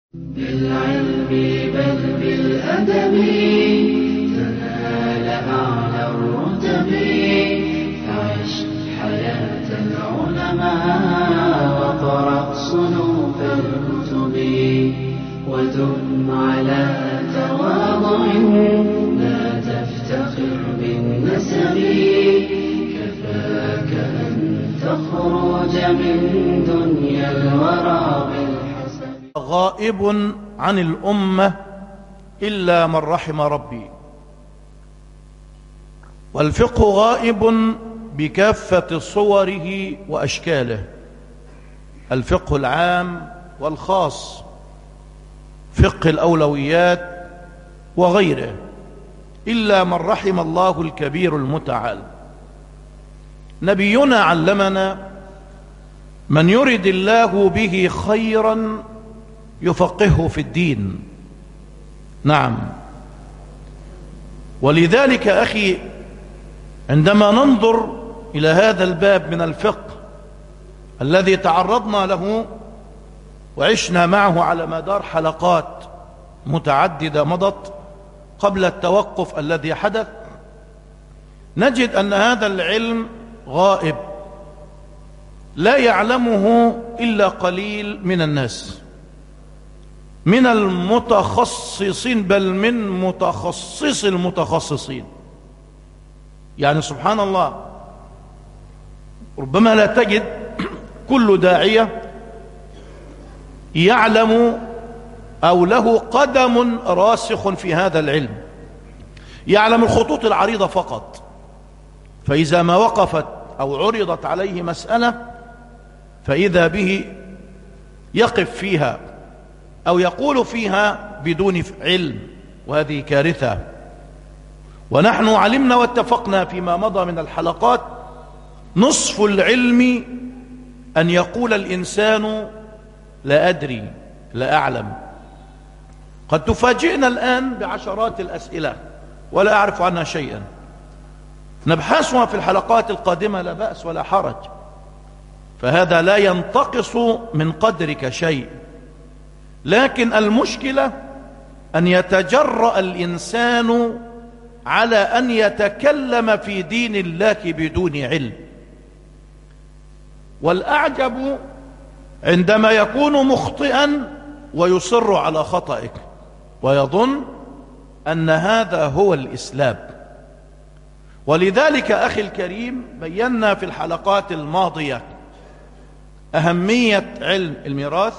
بالعلم بل بالأدب تنال أعلى الرتب فعش حياة العلماء وقرأ صنوف الكتب ودم على تواضع لا تفتخر بالنسب كفاك أن تخرج من دنيا الورى بالحسب غائب عن الأمة إلا من رحم ربي والفقه غائب بكافة صوره وأشكاله الفقه العام والخاص فقه الأولويات وغيره إلا من رحم الله الكبير المتعال نبينا علمنا من يرد الله به خيرا يفقهه في الدين نعم ولذلك أخي عندما ننظر إلى هذا الباب من الفقه الذي تعرضنا له وعشنا معه على مدار حلقات متعددة مضت قبل التوقف الذي حدث نجد أن هذا العلم غائب لا يعلمه إلا قليل من الناس من المتخصصين بل من متخصص المتخصصين يعني سبحان الله ربما لا تجد كل داعية يعلم أو له قدم راسخ في هذا العلم يعلم الخطوط العريضة فقط فإذا ما وقفت أو عرضت عليه مسألة فإذا به يقف فيها أو يقول فيها بدون علم وهذه كارثة ونحن علمنا واتفقنا فيما مضى من الحلقات نصف العلم أن يقول الإنسان لا أدري لا أعلم قد تفاجئنا الآن بعشرات الأسئلة ولا أعرف عنها شيئا نبحثها في الحلقات القادمة لا بأس ولا حرج فهذا لا ينتقص من قدرك شيء لكن المشكلة أن يتجرأ الإنسان على أن يتكلم في دين الله بدون علم والأعجب عندما يكون مخطئا ويصر على خطئك ويظن أن هذا هو الإسلام ولذلك أخي الكريم بينا في الحلقات الماضية أهمية علم الميراث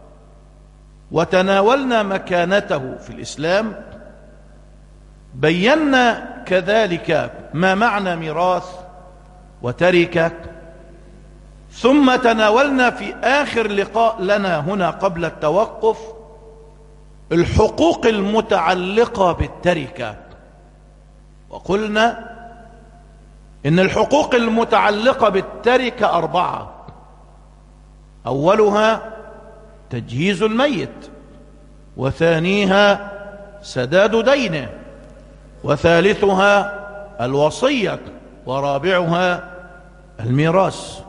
وتناولنا مكانته في الإسلام بينا كذلك ما معنى ميراث وتركة ثم تناولنا في آخر لقاء لنا هنا قبل التوقف الحقوق المتعلقة بالتركة وقلنا إن الحقوق المتعلقة بالتركة أربعة أولها تجهيز الميت وثانيها سداد دينه وثالثها الوصية ورابعها الميراث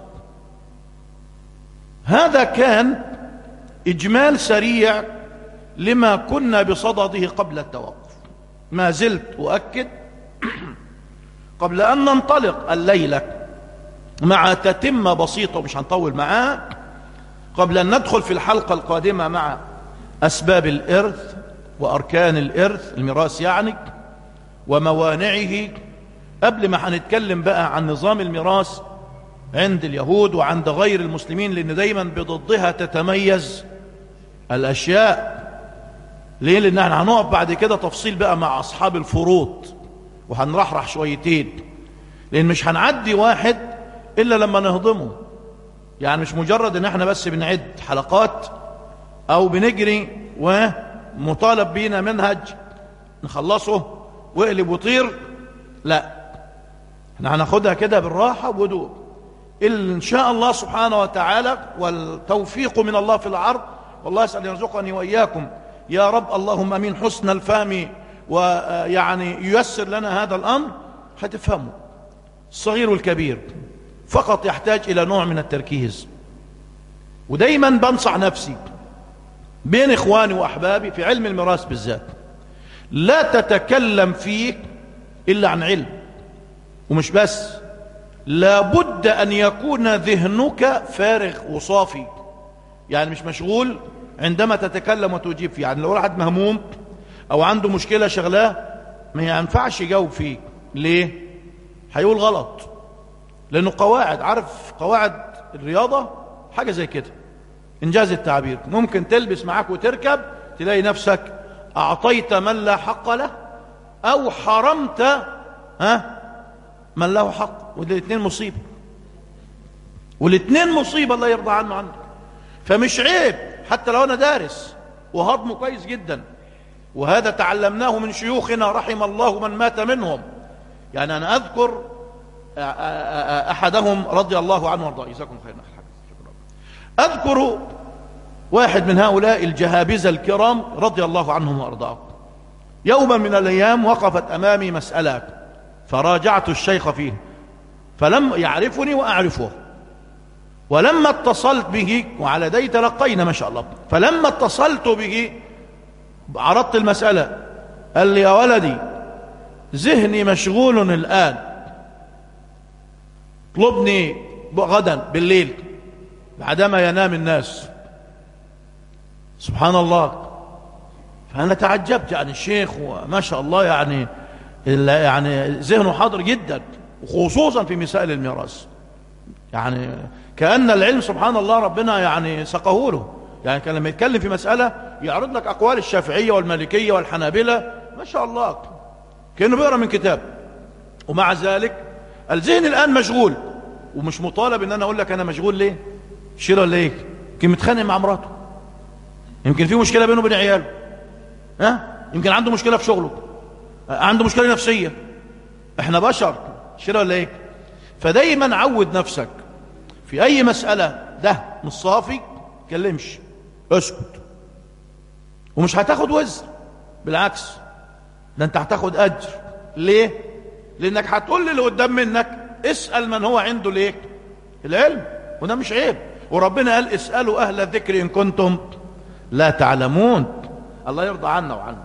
هذا كان إجمال سريع لما كنا بصدده قبل التوقف ما زلت أؤكد قبل أن ننطلق الليلة مع تتمة بسيطة مش هنطول معاها قبل أن ندخل في الحلقة القادمة مع أسباب الإرث وأركان الإرث الميراث يعني وموانعه قبل ما هنتكلم بقى عن نظام الميراث عند اليهود وعند غير المسلمين لأن دايما بضدها تتميز الأشياء ليه لأن احنا هنقف بعد كده تفصيل بقى مع أصحاب الفروض وهنرحرح شويتين لأن مش هنعدي واحد إلا لما نهضمه يعني مش مجرد ان احنا بس بنعد حلقات او بنجري ومطالب بينا منهج نخلصه واقلب وطير لا احنا هناخدها كده بالراحة وبهدوء ان شاء الله سبحانه وتعالى والتوفيق من الله في العرض والله يسأل يرزقني وإياكم يا رب اللهم امين حسن الفهم ويعني ييسر لنا هذا الأمر هتفهموا الصغير والكبير فقط يحتاج إلى نوع من التركيز ودايما بنصح نفسي بين إخواني وأحبابي في علم الميراث بالذات لا تتكلم فيه إلا عن علم ومش بس لابد أن يكون ذهنك فارغ وصافي يعني مش مشغول عندما تتكلم وتجيب فيه يعني لو واحد مهموم أو عنده مشكلة شغلاه ما ينفعش يجاوب فيه ليه؟ هيقول غلط لأنه قواعد عارف قواعد الرياضة حاجة زي كده إنجاز التعبير ممكن تلبس معاك وتركب تلاقي نفسك أعطيت من لا حق له أو حرمت ها من له حق والاثنين مصيبة والاثنين مصيبة الله يرضى عنه عنك فمش عيب حتى لو أنا دارس وهضمه كويس جدا وهذا تعلمناه من شيوخنا رحم الله من مات منهم يعني أنا أذكر أحدهم رضي الله عنه وارضاه جزاكم خيرا أذكر واحد من هؤلاء الجهابزة الكرام رضي الله عنهم وارضاهم يوما من الأيام وقفت أمامي مسألة فراجعت الشيخ فيه فلم يعرفني وأعرفه ولما اتصلت به وعلى يدي تلقينا ما شاء الله فلما اتصلت به عرضت المسألة قال لي يا ولدي ذهني مشغول الآن اطلبني غدا بالليل بعدما ينام الناس سبحان الله فأنا تعجبت يعني الشيخ وما شاء الله يعني يعني ذهنه حاضر جدا وخصوصا في مسائل الميراث يعني كأن العلم سبحان الله ربنا يعني سقه له يعني كان لما يتكلم في مسألة يعرض لك أقوال الشافعية والمالكية والحنابلة ما شاء الله كأنه بيقرأ من كتاب ومع ذلك الذهن الآن مشغول ومش مطالب ان انا اقول لك انا مشغول ليه شيله ولا ايه يمكن متخانق مع مراته يمكن في مشكله بينه وبين عياله ها يمكن عنده مشكله في شغله عنده مشكله نفسيه احنا بشر شيله ولا ايه فدايما عود نفسك في اي مساله ده مش صافي كلمش اسكت ومش هتاخد وزر بالعكس ده انت هتاخد اجر ليه لانك هتقول للي قدام منك اسأل من هو عنده ليه العلم وده مش عيب وربنا قال اسألوا أهل الذكر إن كنتم لا تعلمون الله يرضى عنا وعنا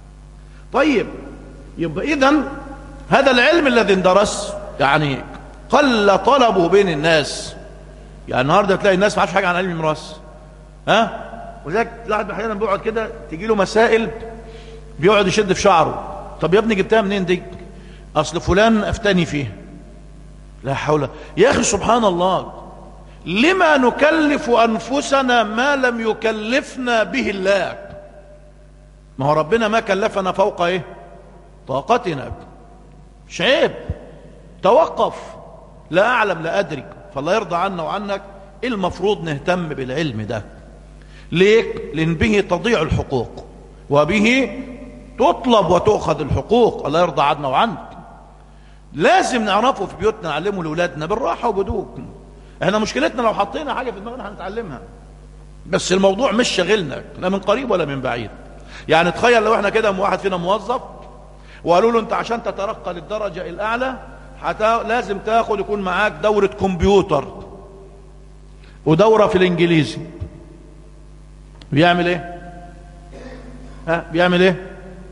طيب يبقى إذن هذا العلم الذي اندرس يعني قل طلبه بين الناس يعني النهارده تلاقي الناس ما عارفش حاجه عن علم الميراث ها ولذلك الواحد احيانا بيقعد كده تيجي له مسائل بيقعد يشد في شعره طب يا ابني جبتها منين دي اصل فلان افتني فيه لا حول يا اخي سبحان الله لما نكلف انفسنا ما لم يكلفنا به الله ما هو ربنا ما كلفنا فوق ايه طاقتنا مش عيب توقف لا اعلم لا ادري فالله يرضى عنا وعنك المفروض نهتم بالعلم ده ليه لان به تضيع الحقوق وبه تطلب وتؤخذ الحقوق الله يرضى عنا وعنك لازم نعرفه في بيوتنا نعلمه لاولادنا بالراحه وبدوء احنا مشكلتنا لو حطينا حاجه في دماغنا هنتعلمها بس الموضوع مش شاغلنا لا من قريب ولا من بعيد يعني تخيل لو احنا كده واحد فينا موظف وقالوا له انت عشان تترقى للدرجه الاعلى حتى لازم تاخد يكون معاك دوره كمبيوتر ودوره في الانجليزي بيعمل ايه ها بيعمل ايه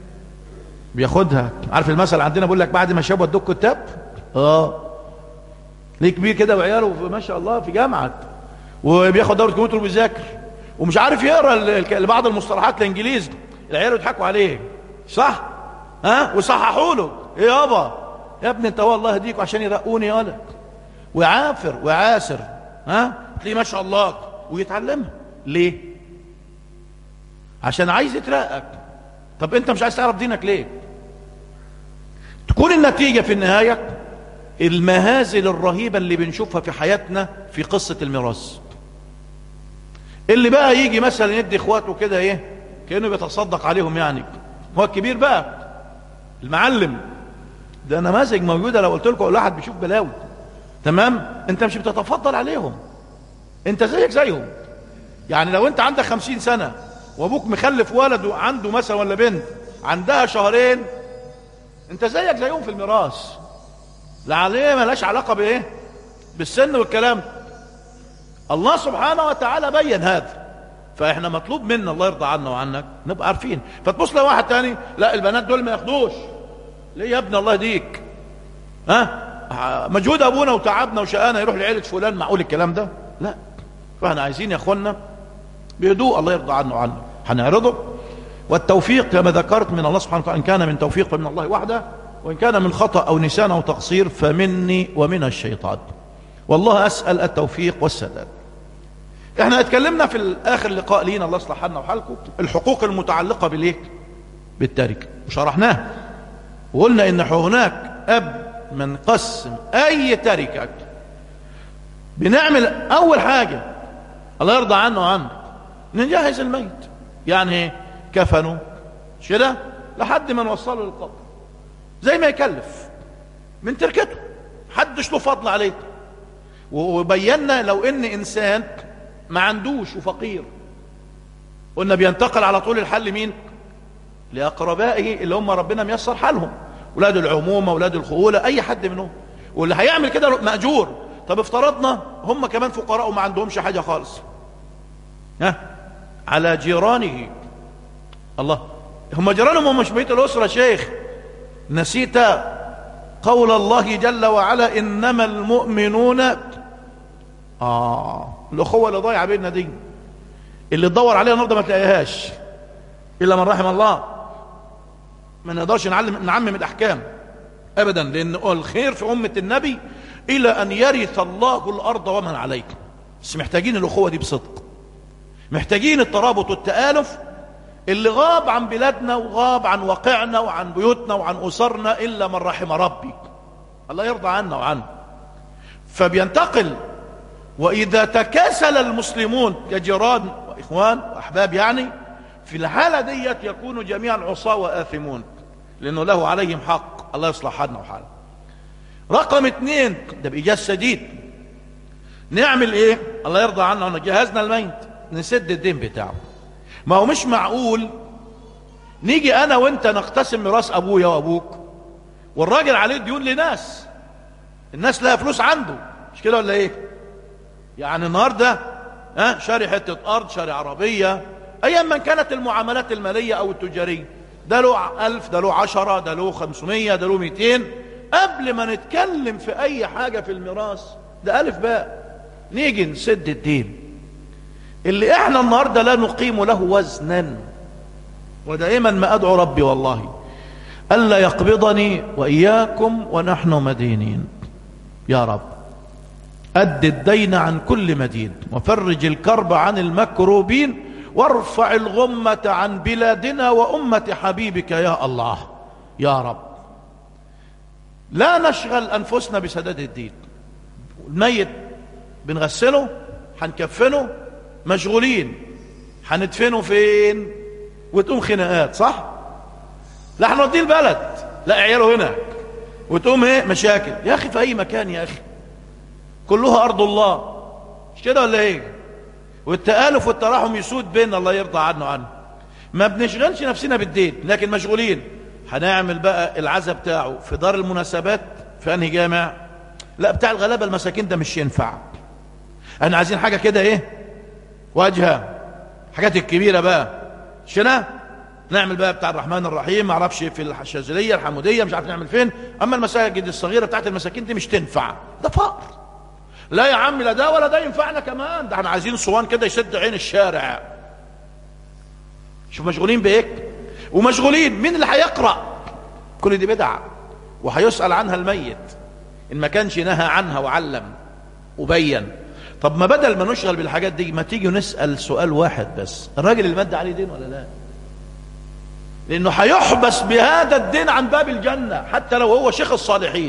بياخدها عارف المثل عندنا بيقول لك بعد ما شاب ودوك كتاب اه ليه كبير كده وعياله ما شاء الله في جامعه وبياخد دوره كمبيوتر وبيذاكر ومش عارف يقرا بعض المصطلحات الانجليزي العيال يضحكوا عليه صح ها وصححوا له ايه يابا يا ابني انت والله يهديك عشان يرقوني يا ولد ويعافر ويعاسر ها تلاقيه ما شاء الله ويتعلمها ليه عشان عايز يترقى طب انت مش عايز تعرف دينك ليه تكون النتيجة في النهاية المهازل الرهيبة اللي بنشوفها في حياتنا في قصة الميراث اللي بقى يجي مثلا يدي اخواته كده ايه كأنه بيتصدق عليهم يعني هو الكبير بقى المعلم ده نماذج موجودة لو قلت لكم واحد بيشوف بلاوي تمام انت مش بتتفضل عليهم انت زيك زيهم يعني لو انت عندك خمسين سنة وابوك مخلف ولد عنده مثلا ولا بنت عندها شهرين انت زيك زيهم في الميراث لا عليه ملاش علاقة بايه بالسن والكلام الله سبحانه وتعالى بين هذا فاحنا مطلوب منا الله يرضى عنا وعنك نبقى عارفين فتبص لواحد تاني لا البنات دول ما ياخدوش ليه يا ابن الله يهديك ها مجهود ابونا وتعبنا وشقانا يروح لعيله فلان معقول الكلام ده لا فاحنا عايزين يا اخوانا بهدوء الله يرضى عنه وعنا هنعرضه والتوفيق كما ذكرت من الله سبحانه وتعالى ان كان من توفيق فمن الله وحده وان كان من خطا او نسيان او تقصير فمني ومن الشيطان والله اسال التوفيق والسداد احنا اتكلمنا في اخر لقاء لينا الله يصلح حالنا وحالكم الحقوق المتعلقه بالايه بالتركه وشرحناها وقلنا ان هناك اب من قسم اي تركه بنعمل اول حاجه الله يرضى عنه وعنك نجهز الميت يعني ايه كفنه مش كده لحد ما نوصله للقبر زي ما يكلف من تركته حدش له فضل عليه وبينا لو ان انسان ما عندوش وفقير قلنا بينتقل على طول الحل مين لاقربائه اللي هم ربنا ميسر حالهم ولاد العمومه ولاد الخوله اي حد منهم واللي هيعمل كده ماجور طب افترضنا هم كمان فقراء وما عندهمش حاجه خالص ها على جيرانه الله هم جيرانهم هم مش بيت الاسره يا شيخ نسيت قول الله جل وعلا انما المؤمنون اه الاخوه اللي ضايعه بيننا دي اللي تدور عليها النهارده ما تلاقيهاش الا من رحم الله ما نقدرش نعلم نعمم الاحكام ابدا لان الخير في امه النبي الى ان يرث الله الارض ومن عليك بس محتاجين الاخوه دي بصدق محتاجين الترابط والتالف اللي غاب عن بلادنا وغاب عن واقعنا وعن بيوتنا وعن اسرنا الا من رحم ربي الله يرضى عنا وعنه فبينتقل واذا تكاسل المسلمون كجيران واخوان واحباب يعني في الحاله ديت يكونوا جميعا عصاه واثمون لانه له عليهم حق الله يصلح حالنا وحالنا رقم اثنين ده بايجاز شديد نعمل ايه الله يرضى عنا وعنا جهزنا الميت نسد الدين بتاعه ما هو مش معقول نيجي انا وانت نقتسم ميراث ابويا وابوك والراجل عليه ديون لناس الناس لها فلوس عنده مش كده ولا ايه يعني النهارده ها شاري حته ارض شاري عربيه ايا من كانت المعاملات الماليه او التجاريه ده له ألف ده له عشرة ده له خمسمية ده له ميتين قبل ما نتكلم في اي حاجة في الميراث ده ألف باء نيجي نسد الدين اللي احنا النهاردة لا نقيم له وزنا ودائما ما ادعو ربي والله ألا يقبضني وإياكم ونحن مدينين يا رب أد الدين عن كل مدين وفرج الكرب عن المكروبين وارفع الغمة عن بلادنا وأمة حبيبك يا الله يا رب لا نشغل أنفسنا بسداد الدين الميت بنغسله هنكفنه مشغولين هندفنه فين وتقوم خناقات صح لا هنوديه البلد لا عياله هنا وتقوم ايه مشاكل يا اخي في اي مكان يا اخي كلها ارض الله مش كده ولا ايه والتآلف والتراحم يسود بيننا الله يرضى عنه عنه ما بنشغلش نفسنا بالدين لكن مشغولين هنعمل بقى العزا بتاعه في دار المناسبات في انهي جامع لا بتاع الغلابه المساكين ده مش ينفع احنا عايزين حاجه كده ايه واجهه حاجات الكبيره بقى شنا نعمل بقى بتاع الرحمن الرحيم ما اعرفش في الشاذليه الحموديه مش عارف نعمل فين اما المساجد الصغيره بتاعت المساكين دي مش تنفع ده فقر لا يا عم لا ده ولا ده ينفعنا كمان ده احنا عايزين صوان كده يسد عين الشارع شوف مشغولين بايه ومشغولين مين اللي هيقرا كل دي بدع وهيسال عنها الميت ان ما كانش نهى عنها وعلم وبين طب ما بدل ما نشغل بالحاجات دي ما تيجي نسال سؤال واحد بس الراجل اللي مد عليه دين ولا لا لانه هيحبس بهذا الدين عن باب الجنه حتى لو هو شيخ الصالحين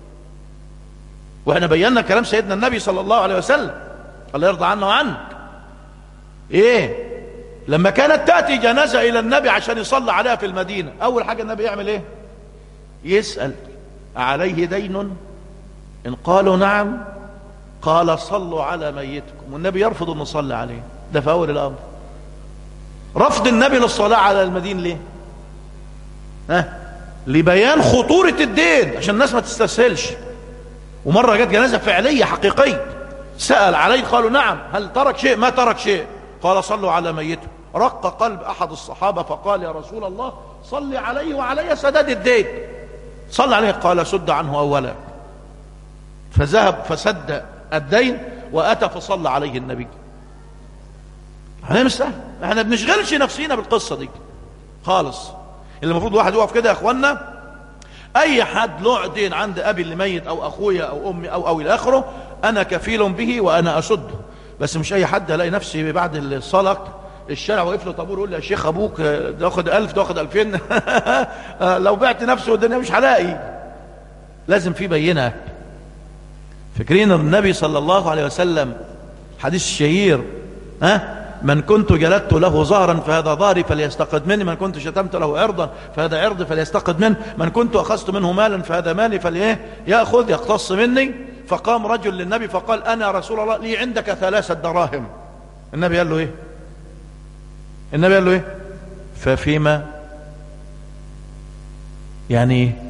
واحنا بينا كلام سيدنا النبي صلى الله عليه وسلم الله يرضى عنه وعنك ايه لما كانت تأتي جنازة الى النبي عشان يصلى عليها في المدينة اول حاجة النبي يعمل ايه يسأل عليه دين ان قالوا نعم قال صلوا على ميتكم والنبي يرفض ان نصلي عليه ده في اول الامر رفض النبي للصلاة على المدين ليه ها لبيان خطورة الدين عشان الناس ما تستسهلش ومرة جت جنازة فعلية حقيقية سأل عليه قالوا نعم هل ترك شيء ما ترك شيء قال صلوا على ميته رق قلب احد الصحابة فقال يا رسول الله صل عليه وعلي سداد الدين صلى عليه قال سد عنه اولا فذهب فسد الدين واتى فصلى عليه النبي احنا مش سهل احنا بنشغلش نفسينا بالقصة دي خالص اللي المفروض واحد يقف كده يا اخوانا اي حد له دين عند ابي اللي ميت او اخويا او امي او او الى اخره انا كفيل به وانا اسده بس مش اي حد الاقي نفسي بعد الصلاه الشارع واقف له طابور يقول لي يا شيخ ابوك تاخد 1000 تاخد 2000 لو بعت نفسه الدنيا مش هلاقي لازم في بينه فاكرين النبي صلى الله عليه وسلم حديث الشهير ها من كنت جلدت له ظهرا فهذا ظهري فليستقد مني من كنت شتمت له عرضا فهذا عرضي فليستقد منه من كنت أخذت منه مالا فهذا مالي فليه يأخذ يقتص مني فقام رجل للنبي فقال أنا رسول الله لي عندك ثلاثة دراهم النبي قال له إيه النبي قال له إيه ففيما يعني إيه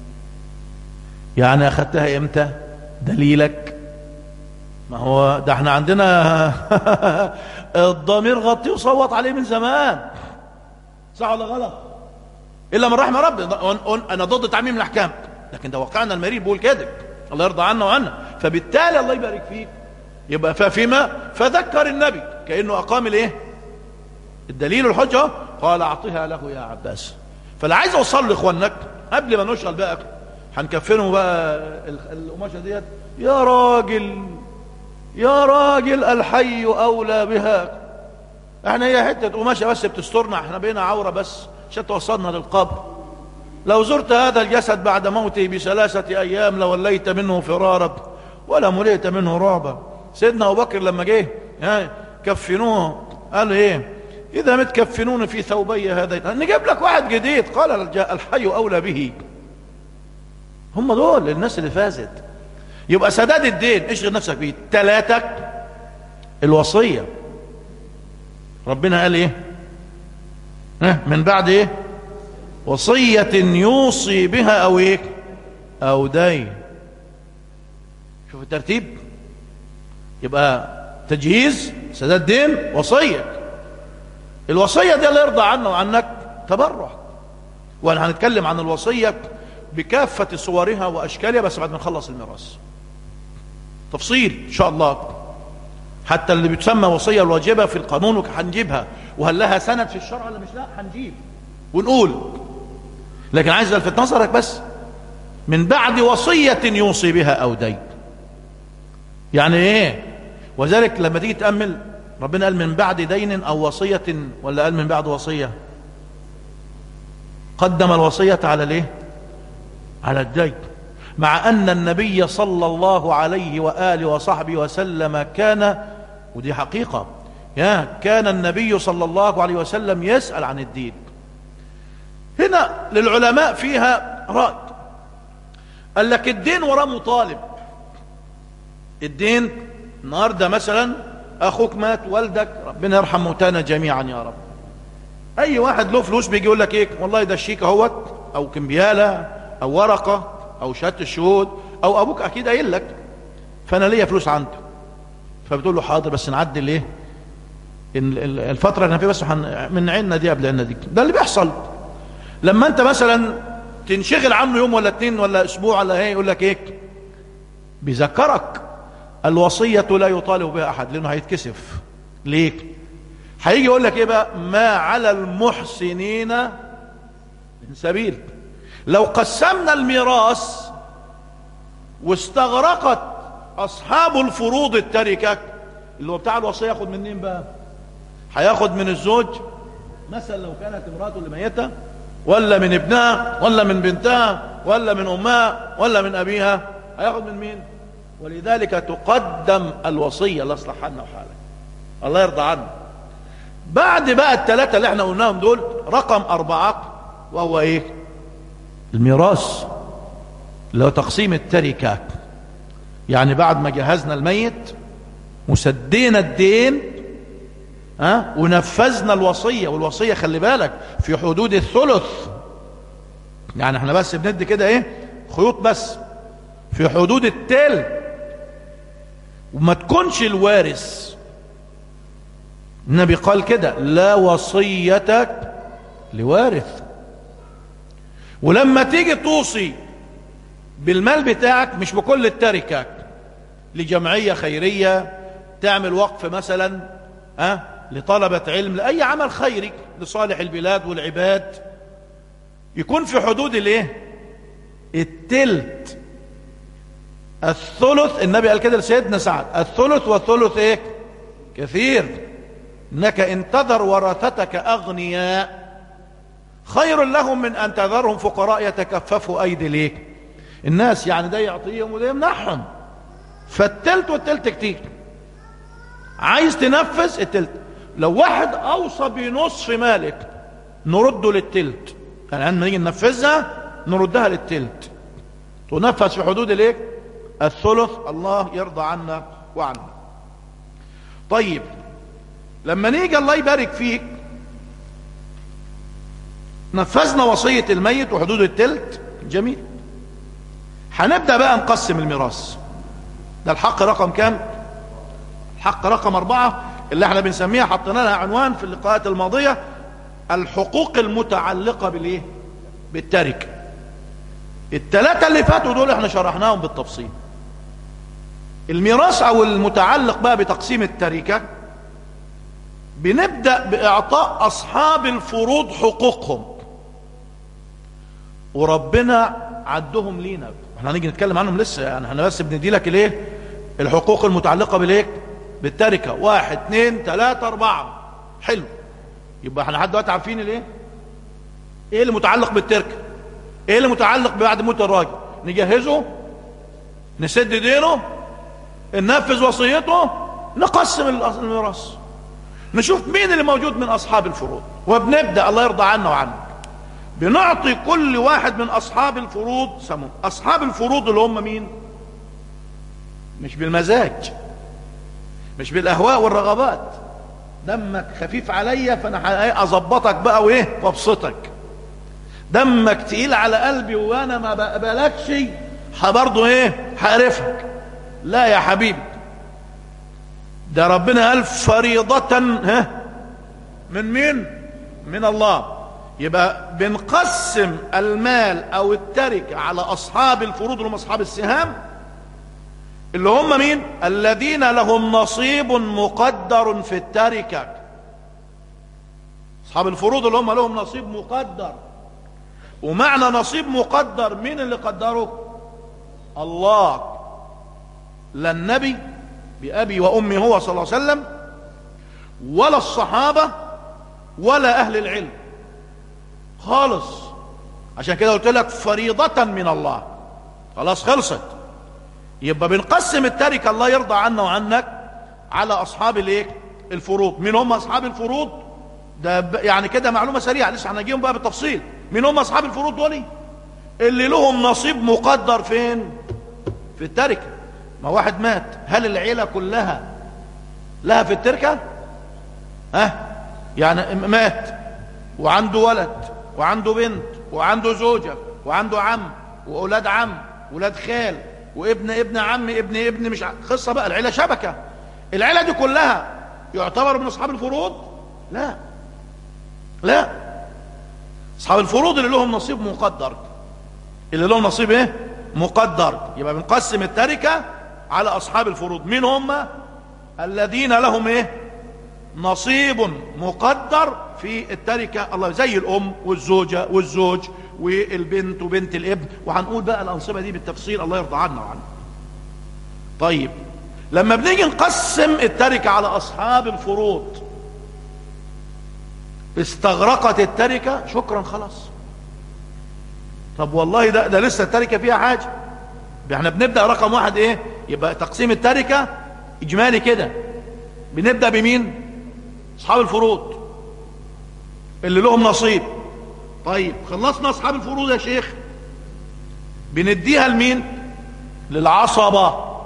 يعني أخذتها إمتى دليلك ما هو ده احنا عندنا الضمير غطي وصوت عليه من زمان صح ولا غلط الا من رحم ربي انا ضد تعميم الاحكام لكن ده واقعنا المرير بيقول كده الله يرضى عنا وعنا فبالتالي الله يبارك فيك يبقى ففيما فذكر النبي كانه اقام الايه الدليل الحجه قال اعطيها له يا عباس فلا عايز اوصل لاخوانك قبل ما نشغل بقى هنكفنه بقى القماشه ديت يا راجل يا راجل الحي اولى بها احنا هي حته قماشه بس بتسترنا احنا بينا عوره بس عشان توصلنا للقبر لو زرت هذا الجسد بعد موته بثلاثه ايام لوليت منه فرارا ولا ملئت منه رعبا سيدنا ابو بكر لما جه كفنوه قال ايه اذا مت كفنون في ثوبي هذين نجيب لك واحد جديد قال الحي اولى به هم دول الناس اللي فازت يبقى سداد الدين اشغل نفسك بيه تلاتك الوصية ربنا قال ايه اه من بعد ايه وصية يوصي بها او ايه او دين شوف الترتيب يبقى تجهيز سداد دين وصية الوصية دي اللي يرضى عنه وعنك تبرع وانا هنتكلم عن الوصية بكافة صورها واشكالها بس بعد ما نخلص الميراث تفصيل ان شاء الله حتى اللي بتسمى وصيه الواجبه في القانون هنجيبها وهل لها سند في الشرع ولا مش لا هنجيب ونقول لكن عايز الفت نظرك بس من بعد وصيه يوصي بها او دين يعني ايه وذلك لما تيجي تامل ربنا قال من بعد دين او وصيه ولا قال من بعد وصيه قدم الوصيه على الايه على الدين مع أن النبي صلى الله عليه وآله وصحبه وسلم كان ودي حقيقة يا كان النبي صلى الله عليه وسلم يسأل عن الدين هنا للعلماء فيها رأي قال لك الدين وراه مطالب الدين النهارده مثلا اخوك مات والدك ربنا يرحم موتانا جميعا يا رب اي واحد له فلوس بيجي يقول لك ايه والله ده الشيك اهوت او كمبياله او ورقه او شهاده الشهود او ابوك اكيد قايل لك فانا ليا فلوس عنده فبتقول له حاضر بس نعدل ايه الفتره اللي احنا فيها بس من عيننا دي قبل عيننا دي ده اللي بيحصل لما انت مثلا تنشغل عنه يوم ولا اتنين ولا اسبوع ولا ايه يقول لك ايه بيذكرك الوصيه لا يطالب بها احد لانه هيتكسف ليه هيجي يقول لك ايه بقى ما على المحسنين من سبيل لو قسمنا الميراث واستغرقت اصحاب الفروض التركه اللي هو بتاع الوصيه ياخد منين بقى هياخد من الزوج مثلا لو كانت امراته اللي ميته ولا من ابنها ولا من بنتها ولا من امها ولا من ابيها هياخد من مين ولذلك تقدم الوصيه الله يصلح حالنا وحالك الله يرضى عنا بعد بقى الثلاثه اللي احنا قلناهم دول رقم اربعه وهو ايه الميراث اللي هو تقسيم التركه يعني بعد ما جهزنا الميت وسدينا الدين ها أه؟ ونفذنا الوصيه والوصيه خلي بالك في حدود الثلث يعني احنا بس بندي كده ايه خيوط بس في حدود التل وما تكونش الوارث النبي قال كده لا وصيتك لوارث ولما تيجي توصي بالمال بتاعك مش بكل التركة لجمعية خيرية تعمل وقف مثلا أه؟ لطلبة علم لأي عمل خيري لصالح البلاد والعباد يكون في حدود الايه التلت الثلث النبي قال كده لسيدنا سعد الثلث والثلث ايه كثير انك ان تذر ورثتك اغنياء خير لهم من ان تذرهم فقراء يتكففوا ايدي ليك الناس يعني ده يعطيهم وده يمنحهم فالتلت والتلت كتير عايز تنفذ التلت لو واحد اوصى بنصف مالك نرده للتلت يعني لما نيجي ننفذها نردها للتلت تنفذ في حدود الايه الثلث الله يرضى عنا وعنا طيب لما نيجي الله يبارك فيك نفذنا وصية الميت وحدود التلت جميل هنبدأ بقى نقسم الميراث ده الحق رقم كام الحق رقم أربعة اللي احنا بنسميها حطينا لها عنوان في اللقاءات الماضية الحقوق المتعلقة بالايه بالتركة الثلاثة اللي فاتوا دول احنا شرحناهم بالتفصيل الميراث او المتعلق بقى بتقسيم التركة بنبدأ بإعطاء أصحاب الفروض حقوقهم وربنا عدهم لينا احنا هنيجي نتكلم عنهم لسه يعني احنا بس بندي لك الايه الحقوق المتعلقة بالايه بالتركة واحد اثنين ثلاثة اربعة حلو يبقى احنا لحد دلوقتي عارفين الايه ايه اللي متعلق بالتركة ايه اللي متعلق بعد موت الراجل نجهزه نسد دينه ننفذ وصيته نقسم الميراث نشوف مين اللي موجود من اصحاب الفروض وبنبدا الله يرضى عنا وعنك بنعطي كل واحد من اصحاب الفروض سمو اصحاب الفروض اللي هم مين مش بالمزاج مش بالاهواء والرغبات دمك خفيف عليا فانا اظبطك بقى وايه وابسطك دمك تقيل على قلبي وانا ما بقبلكش برضه ايه هقرفك لا يا حبيبي ده ربنا قال فريضة ها من مين من الله يبقى بنقسم المال او التركة على اصحاب الفروض اللي هم اصحاب السهام اللي هم مين الذين لهم نصيب مقدر في التركة اصحاب الفروض اللي هم لهم نصيب مقدر ومعنى نصيب مقدر مين اللي قدره الله لا النبي بأبي وأمي هو صلى الله عليه وسلم ولا الصحابة ولا أهل العلم خالص عشان كده قلت لك فريضة من الله خلاص خلصت يبقى بنقسم التركة الله يرضى عنا وعنك على أصحاب الايه الفروض مين هم أصحاب الفروض ده يعني كده معلومة سريعة لسه هنجيهم بقى بالتفصيل مين هم أصحاب الفروض دول اللي لهم نصيب مقدر فين في التركة ما واحد مات هل العيلة كلها لها في التركة ها يعني مات وعنده ولد وعنده بنت وعنده زوجة وعنده عم وأولاد عم وأولاد خال وابن ابن عم ابن ابن مش قصة بقى العيلة شبكة العيلة دي كلها يعتبر من أصحاب الفروض لا لا أصحاب الفروض اللي لهم نصيب مقدر اللي لهم نصيب ايه مقدر يبقى بنقسم التركة على أصحاب الفروض مين هم الذين لهم ايه نصيب مقدر في التركة الله زي الأم والزوجة والزوج والبنت وبنت الابن وهنقول بقى الأنصبة دي بالتفصيل الله يرضى عنا وعنه طيب لما بنيجي نقسم التركة على أصحاب الفروض استغرقت التركة شكرا خلاص طب والله ده, ده لسه التركة فيها حاجة احنا بنبدأ رقم واحد ايه يبقى تقسيم التركة اجمالي كده بنبدأ بمين اصحاب الفروض اللي لهم نصيب طيب خلصنا اصحاب الفروض يا شيخ بنديها لمين للعصبة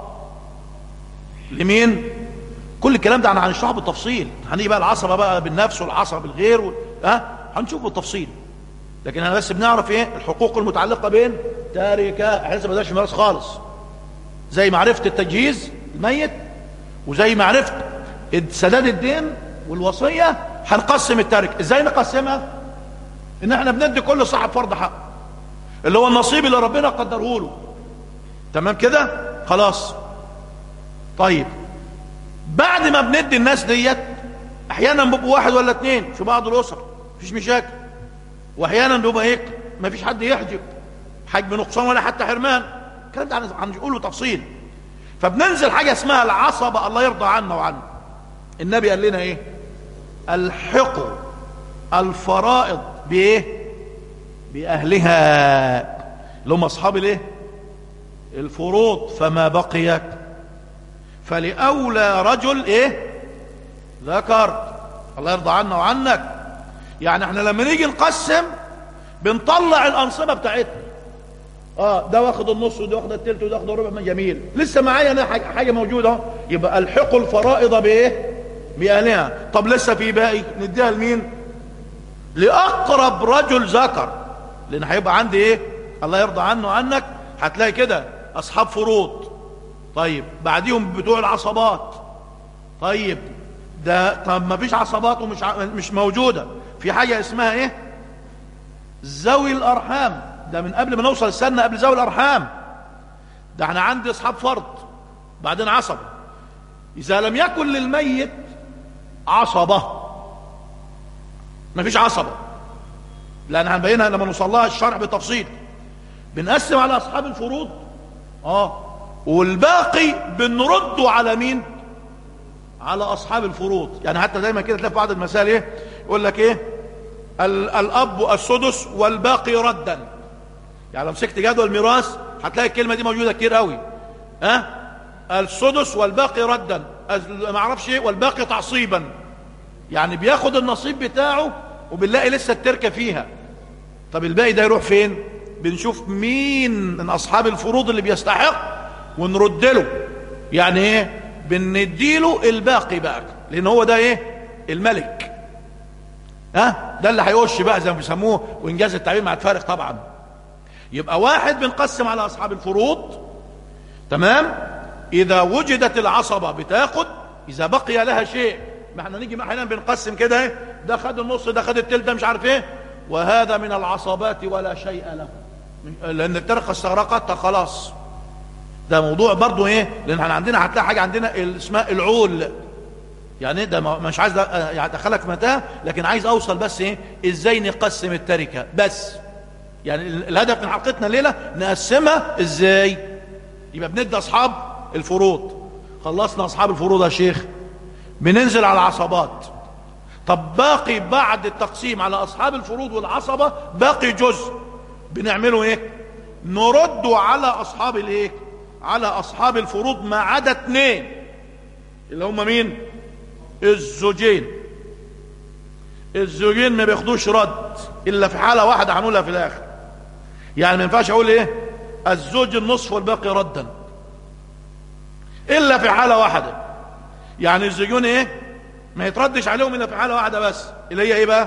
لمين كل الكلام ده انا هنشرحه بالتفصيل هنيجي بقى العصبة بقى بالنفس والعصبة بالغير و... ها هنشوف بالتفصيل لكن انا بس بنعرف ايه الحقوق المتعلقة بين تاركة احنا لسه ما بدأش ميراث خالص زي معرفة التجهيز الميت وزي معرفة سداد الدين والوصية هنقسم التركة ازاي نقسمها ان احنا بندي كل صاحب فرض حق اللي هو النصيب اللي ربنا قدره له تمام كده خلاص طيب بعد ما بندي الناس ديت احيانا بيبقوا واحد ولا اتنين في بعض الاسر مفيش مشاكل واحيانا بيبقى هيك مفيش حد يحجب حجب نقصان ولا حتى حرمان الكلام ده هن- هنقوله تفصيل فبننزل حاجه اسمها العصبه الله يرضى عنا وعنه النبي قال لنا ايه الحقوا الفرائض بايه باهلها اللي هم اصحاب الايه الفروض فما بقيت فلاولى رجل ايه ذكر الله يرضى عنا وعنك يعني احنا لما نيجي نقسم بنطلع الانصبه بتاعتنا اه ده واخد النص وده واخد التلت وده واخد الربع جميل لسه معايا انا حاجه حاجة موجوده اهو يبقى الحقوا الفرائض بايه باهلها طب لسه في باقي نديها لمين لاقرب رجل ذكر لان هيبقى عندي ايه الله يرضى عنه وعنك هتلاقي كده اصحاب فروض طيب بعديهم بتوع العصبات طيب ده طب ما فيش عصبات ومش ع... مش موجوده في حاجه اسمها ايه ذوي الارحام ده من قبل ما نوصل السنه قبل ذوي الارحام ده احنا عندي اصحاب فرض بعدين عصبه اذا لم يكن للميت عصبه مفيش عصبه لان هنبينها لما نوصل لها الشرح بالتفصيل بنقسم على اصحاب الفروض اه والباقي بنرده على مين على اصحاب الفروض يعني حتى دايما كده تلاقي في بعض المسائل ايه يقول لك ايه ال- الاب السدس والباقي ردا يعني لو مسكت جدول الميراث هتلاقي الكلمه دي موجوده كتير قوي ها السدس والباقي ردا ما اعرفش ايه والباقي تعصيبا يعني بياخد النصيب بتاعه وبنلاقي لسه التركه فيها طب الباقي ده يروح فين بنشوف مين من اصحاب الفروض اللي بيستحق ونرد له يعني ايه بنديله الباقي بقى لان هو ده ايه الملك ها ده اللي هيوش بقى زي ما بيسموه وانجاز التعبير مع الفارق طبعا يبقى واحد بنقسم على اصحاب الفروض تمام اذا وجدت العصبه بتاخد اذا بقي لها شيء ما احنا نيجي احيانا بنقسم كده ايه ده خد النص ده خد التلت ده مش عارف ايه وهذا من العصبات ولا شيء له لان الترقه استغرقت خلاص ده موضوع برضو ايه لان احنا عندنا هتلاقي حاجه عندنا اسمها العول يعني ده ما- مش عايز أ- يعني ادخلك في متاهه لكن عايز اوصل بس ايه ازاي نقسم التركه بس يعني ال- الهدف من حلقتنا الليله نقسمها ازاي يبقى بندي اصحاب الفروض خلصنا اصحاب الفروض يا شيخ بننزل على العصبات طب باقي بعد التقسيم على اصحاب الفروض والعصبه باقي جزء بنعمله ايه نرده على اصحاب الايه على اصحاب الفروض ما عدا اتنين اللي هم مين الزوجين الزوجين ما بياخدوش رد الا في حاله واحده هنقولها في الاخر يعني ما ينفعش اقول ايه الزوج النصف والباقي ردا الا في حاله واحده يعني الزوجون ايه ما يتردش عليهم الا في حاله واحده بس اللي هي ايه بقى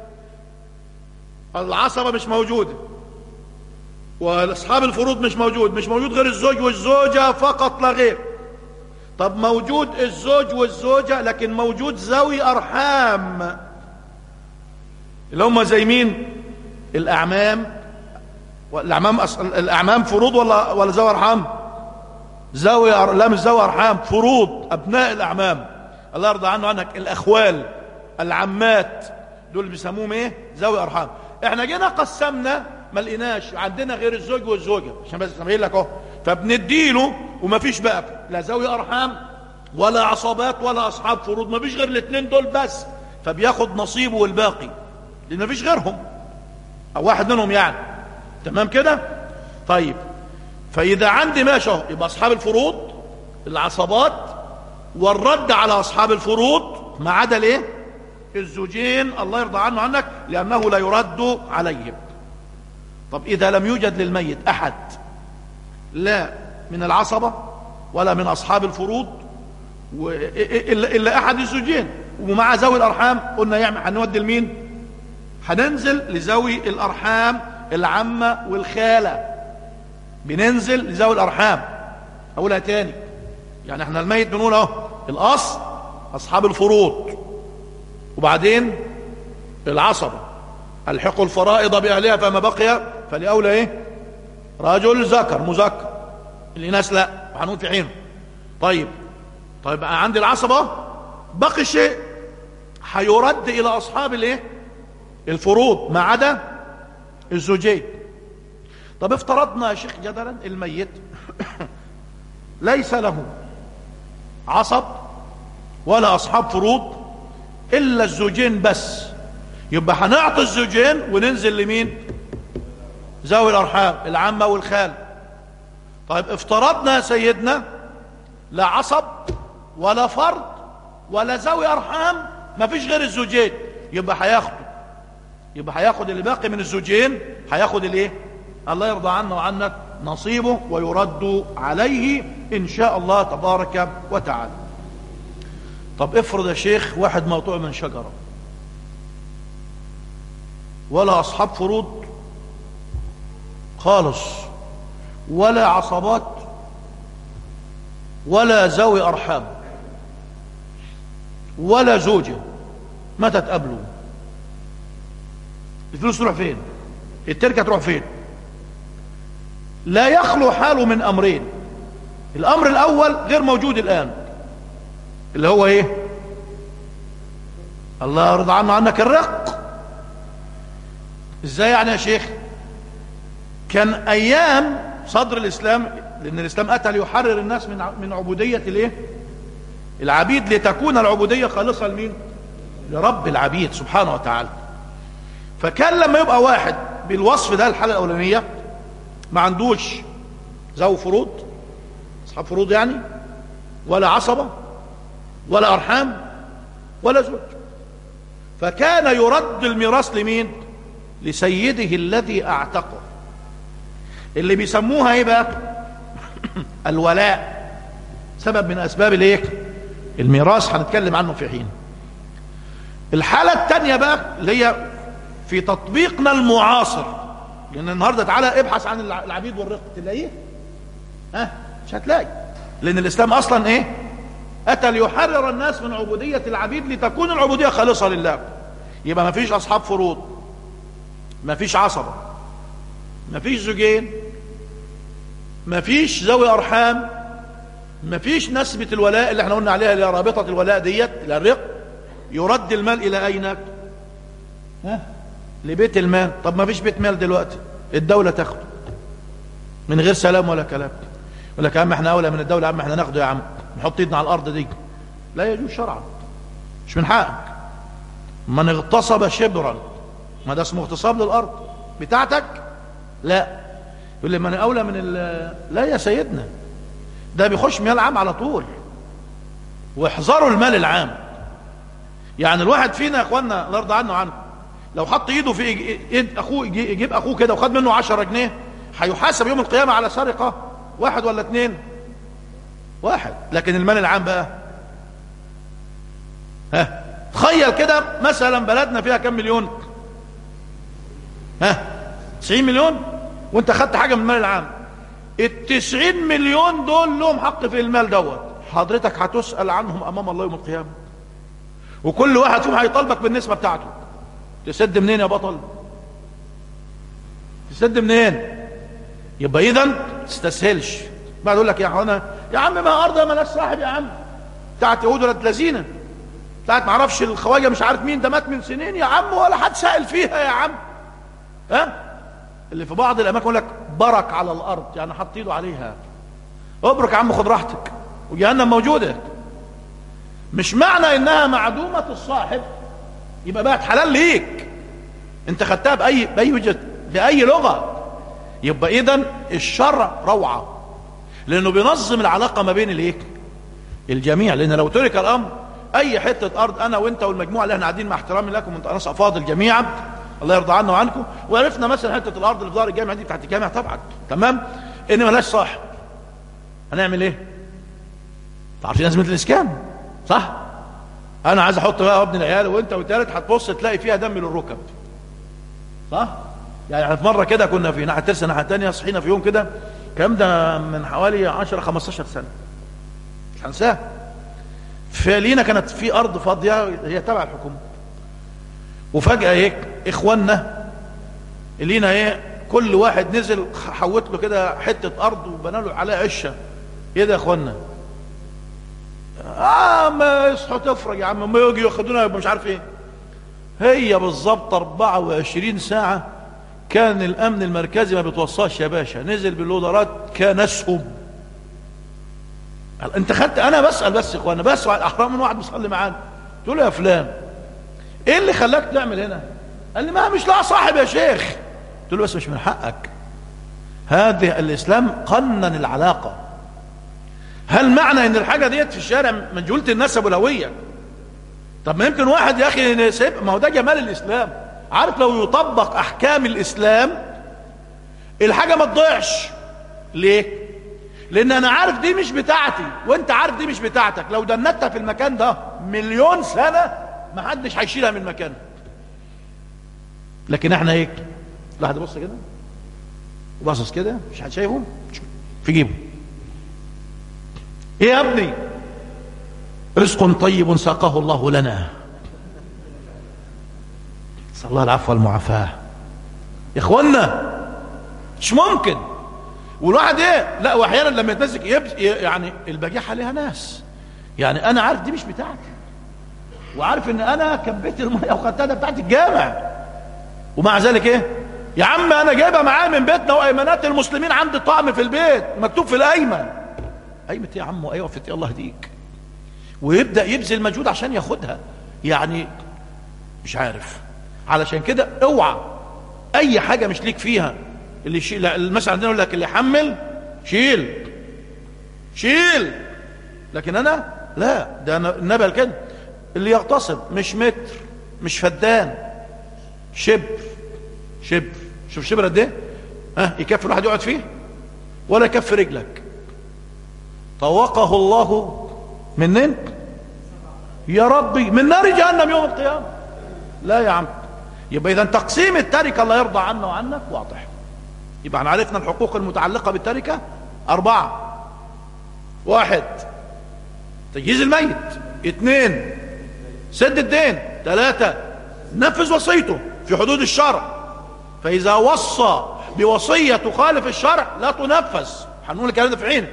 العصبه مش موجوده واصحاب الفروض مش موجود مش موجود غير الزوج والزوجه فقط لا غير طب موجود الزوج والزوجه لكن موجود ذوي ارحام اللي هم زي مين الاعمام الاعمام أص... الاعمام فروض ولا ولا ذوي ارحام ذوي أر... لا مش ذوي ارحام فروض ابناء الاعمام الله يرضى عنه عنك الاخوال العمات دول بيسموهم ايه ذوي ارحام احنا جينا قسمنا ما لقيناش عندنا غير الزوج والزوجه عشان بس سامعين لك اهو فبنديله ومفيش بقى لا ذوي ارحام ولا عصبات ولا اصحاب فروض مفيش غير الاثنين دول بس فبياخد نصيبه والباقي لان مفيش غيرهم او واحد منهم يعني تمام كده طيب فاذا عندي ماشي اهو يبقى اصحاب الفروض العصبات والرد على اصحاب الفروض ما عدا الايه الزوجين الله يرضى عنه عنك لانه لا يرد عليهم طب اذا لم يوجد للميت احد لا من العصبه ولا من اصحاب الفروض و... الا إلا احد الزوجين ومع ذوي الارحام قلنا يعمل هنودي لمين هننزل لذوي الارحام العمه والخاله بننزل لذوي الارحام اقولها تاني يعني احنا الميت بنقول اهو الاصل اصحاب الفروض وبعدين العصبة الحقوا الفرائض بأهلها فما بقي فلأولى ايه رجل ذكر مذكر الإناث لا وهنقول في حينه طيب طيب عندي العصبة بقي شيء هيرد إلى أصحاب الايه الفروض ما عدا الزوجين طب افترضنا يا شيخ جدلا الميت ليس له عصب ولا أصحاب فروض إلا الزوجين بس يبقى هنعطي الزوجين وننزل لمين ذوي الأرحام العمة والخال طيب افترضنا يا سيدنا لا عصب ولا فرد ولا ذوي أرحام ما فيش غير الزوجين يبقى هياخدوا يبقى هياخد اللي باقي من الزوجين هياخد الايه الله يرضى عنا وعنك نصيبه ويرد عليه ان شاء الله تبارك وتعالى طب افرض يا شيخ واحد مقطوع من شجرة ولا اصحاب فروض خالص ولا عصبات ولا ذوي ارحام ولا زوجه متى تقابلوا الفلوس تروح فين التركه تروح فين لا يخلو حاله من امرين الامر الاول غير موجود الان اللي هو ايه الله يرضى عنه عنك الرق ازاي يعني يا شيخ كان ايام صدر الاسلام لان الاسلام اتى ليحرر الناس من من عبوديه الايه العبيد لتكون العبوديه خالصه لمين لرب العبيد سبحانه وتعالى فكان لما يبقى واحد بالوصف ده الحاله الاولانيه ما عندوش ذو فروض اصحاب فروض يعني ولا عصبه ولا ارحام ولا زوج فكان يرد الميراث لمين لسيده الذي اعتقه اللي بيسموها ايه بقى الولاء سبب من اسباب الايه الميراث هنتكلم عنه في حين الحاله الثانيه بقى اللي هي في تطبيقنا المعاصر لان النهارده تعالى ابحث عن العبيد والرق تلاقيه ها مش هتلاقي لان الاسلام اصلا ايه اتى ليحرر الناس من عبوديه العبيد لتكون العبوديه خالصه لله يبقى ما فيش اصحاب فروض ما فيش عصبه ما فيش زوجين ما فيش ذوي ارحام ما فيش نسبة الولاء اللي احنا قلنا عليها اللي هي رابطة الولاء ديت الى الرق يرد المال الى اين ها لبيت المال طب ما فيش بيت مال دلوقتي الدولة تاخده من غير سلام ولا كلام يقول لك يا عم احنا اولى من الدولة يا عم احنا ناخده يا عم نحط ايدنا على الارض دي لا يجوز شرعا مش من حقك من اغتصب شبرا ما ده اسمه اغتصاب للارض بتاعتك لا يقول لي من اولى من لا يا سيدنا ده بيخش مال عام على طول واحذروا المال العام يعني الواحد فينا يا اخوانا الله يرضى عنه وعنكم لو حط ايده في ايد اخوه يجيب اخوه كده وخد منه 10 جنيه هيحاسب يوم القيامه على سرقه واحد ولا اتنين واحد لكن المال العام بقى ها تخيل كده مثلا بلدنا فيها كم مليون ها 90 مليون وانت خدت حاجه من المال العام التسعين مليون دول لهم حق في المال دوت حضرتك هتسأل عنهم امام الله يوم القيامة وكل واحد فيهم هيطالبك بالنسبة بتاعته تسد منين يا بطل تسد منين يبقى اذا تستسهلش بعد يقول لك يا اخوانا يا عم ما ارض ما ناس صاحب يا عم بتاعت يهود ولا لذينه بتاعت ما اعرفش الخواجه مش عارف مين ده مات من سنين يا عم ولا حد سائل فيها يا عم ها اللي في بعض الاماكن يقول لك برك على الارض يعني حط ايده عليها ابرك يا عم خد راحتك وجهنم موجوده مش معنى انها معدومه الصاحب يبقى بقت حلال ليك انت خدتها باي باي وجه باي لغه يبقى اذا الشرع روعه لانه بينظم العلاقه ما بين الايه الجميع لان لو ترك الامر اي حته ارض انا وانت والمجموعه اللي احنا قاعدين مع احترامي لكم وانت ناس افاضل جميعا الله يرضى عنا وعنكم وعرفنا مثلا حته الارض اللي في دار الجامع دي بتاعت الجامع طبعا تمام ان ملاش صاحب هنعمل ايه تعرفين لازمه الاسكان صح انا عايز احط بقى ابن العيال وانت والتالت هتبص تلاقي فيها دم للركب صح يعني احنا في مره كده كنا في ناحيه ترسى ناحيه ثانيه صحينا في يوم كده الكلام ده من حوالي 10 15 سنه مش هنساه فلينا كانت في ارض فاضيه هي تبع الحكومه وفجأة هيك اخواننا لينا ايه كل واحد نزل حوت له كده حتة ارض وبنى له عليها عشة ايه ده يا اخوانا اه ما يصحوا تفرج يا عم ما يجي ياخدونا يبقى مش عارف ايه هي بالظبط 24 ساعة كان الامن المركزي ما بيتوصاش يا باشا نزل باللودرات كنسهم انت خدت انا بسأل بس يا اخوانا بس احرام من واحد بيصلي معانا تقول له يا فلان ايه اللي خلاك تعمل هنا قال لي ما مش لا صاحب يا شيخ قلت له بس مش من حقك هذه الاسلام قنن العلاقة هل معنى ان الحاجة ديت في الشارع مجهولة النسب والهوية طب ما يمكن واحد يا اخي سيب ما هو ده جمال الاسلام عارف لو يطبق احكام الاسلام الحاجة ما تضيعش ليه لان انا عارف دي مش بتاعتي وانت عارف دي مش بتاعتك لو دنتها في المكان ده مليون سنة ما حدش هيشيلها من مكانها لكن احنا هيك لا بص كده وباصص كده مش حد شايفه في جيبه ايه يا ابني رزق طيب ساقه الله لنا نسال الله العفو والمعافاه يا اخوانا مش ممكن والواحد ايه لا واحيانا لما يتمسك يبس يعني البجاحه ليها ناس يعني انا عارف دي مش بتاعتي وعارف ان انا كبيت الميه وخدتها ده بتاعت الجامع ومع ذلك ايه يا عم انا جايبها معايا من بيتنا وايمانات المسلمين عندي طعم في البيت مكتوب في الايمن ايمة يا عم ايوه فتي الله يهديك ويبدا يبذل مجهود عشان ياخدها يعني مش عارف علشان كده اوعى اي حاجه مش ليك فيها اللي يشيل المثل عندنا يقول لك اللي يحمل شيل شيل لكن انا لا ده أنا النبي قال كده اللي يغتصب مش متر مش فدان شبر شبر شوف شبر قد ايه ها يكفي الواحد يقعد فيه ولا يكفي رجلك طوقه الله منين يا ربي من نار جهنم يوم القيامه لا يا عم يبقى اذا تقسيم التركه الله يرضى عنا وعنك واضح يبقى احنا عرفنا الحقوق المتعلقه بالتركه اربعه واحد تجهيز الميت اثنين سد الدين ثلاثه نفذ وصيته في حدود الشرع فاذا وصى بوصيه تخالف الشرع لا تنفذ هنقول الكلام ده في حين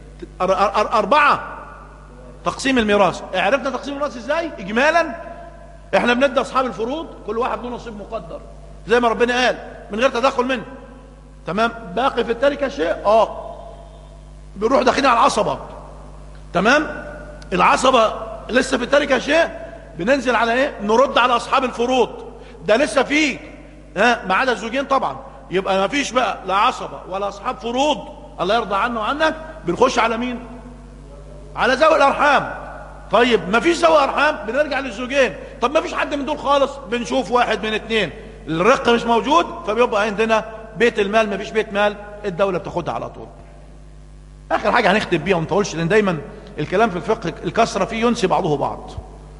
اربعه تقسيم الميراث عرفنا تقسيم الميراث ازاي اجمالا احنا بندي اصحاب الفروض كل واحد له نصيب مقدر زي ما ربنا قال من غير تدخل منه تمام باقي في التركه شيء اه بنروح داخلين على العصبه تمام العصبه لسه في التركه شيء بننزل على ايه نرد على اصحاب الفروض ده لسه فيه ها ما عدا الزوجين طبعا يبقى ما فيش بقى لا عصبه ولا اصحاب فروض الله يرضى عنه وعنك بنخش على مين على ذوي الارحام طيب ما فيش ذوي ارحام بنرجع للزوجين طب ما فيش حد من دول خالص بنشوف واحد من اتنين الرق مش موجود فبيبقى عندنا بيت المال ما فيش بيت مال الدوله بتاخدها على طول اخر حاجه هنختم بيها وما نطولش لان دايما الكلام في الفقه الكسره فيه ينسي بعضه بعض